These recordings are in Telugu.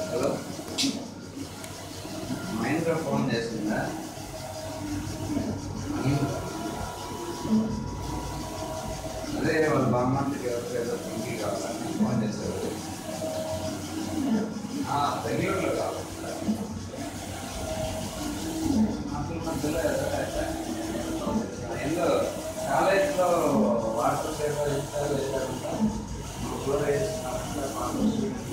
హలో మహేంద్ర ఫోన్ చేసిందా అదే వాళ్ళ బామ్మకి ఎవరికి ఏదో పింకి కావాలని ఫోన్ చేశారు ఆ, బెంగళూరులో కావాలి అసలు మధ్యలో ఏదో ఏందో కాలేజ్లో వాటర్ పేపర్ ఇస్తారు లేదంటే కూడా వేస్తున్నారంటే మాకు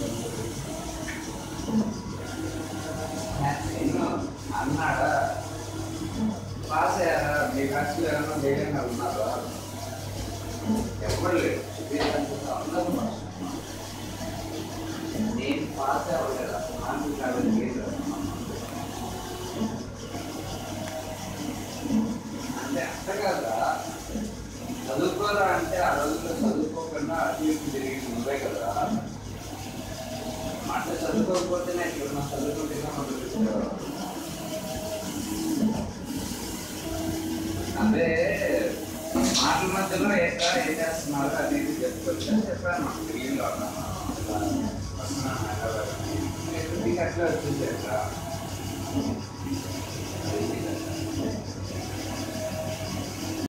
ఎన్నో అన్నాడా పాస్ అయ్యారా మీ ఖర్చులు ఏమైనా వేయకుండా ఉన్నారా ఎవరు లేరు వీళ్ళంతా అందరూ పాస్. నేను పాస్ అవ్వలేదు అసలు నాకు కాబట్టి లేదు అంటే అంత కదా చదువుకోరా అంటే ఆ రోజుల్లో చదువుకోకుండా అటు ఇటు తిరిగి నువ్వే కదా మాట చదువుకోకపోతేనే ఇట్లా చదువుకుంటేనే మొదలు పెట్టేవారు అదే మాటల మధ్యలో ఎట్లా ఏం చేస్తున్నారు అనేది చెప్పుకొచ్చా చెప్పాను మాకు తెలియదు మీకు అట్లా వచ్చింది ఎట్లా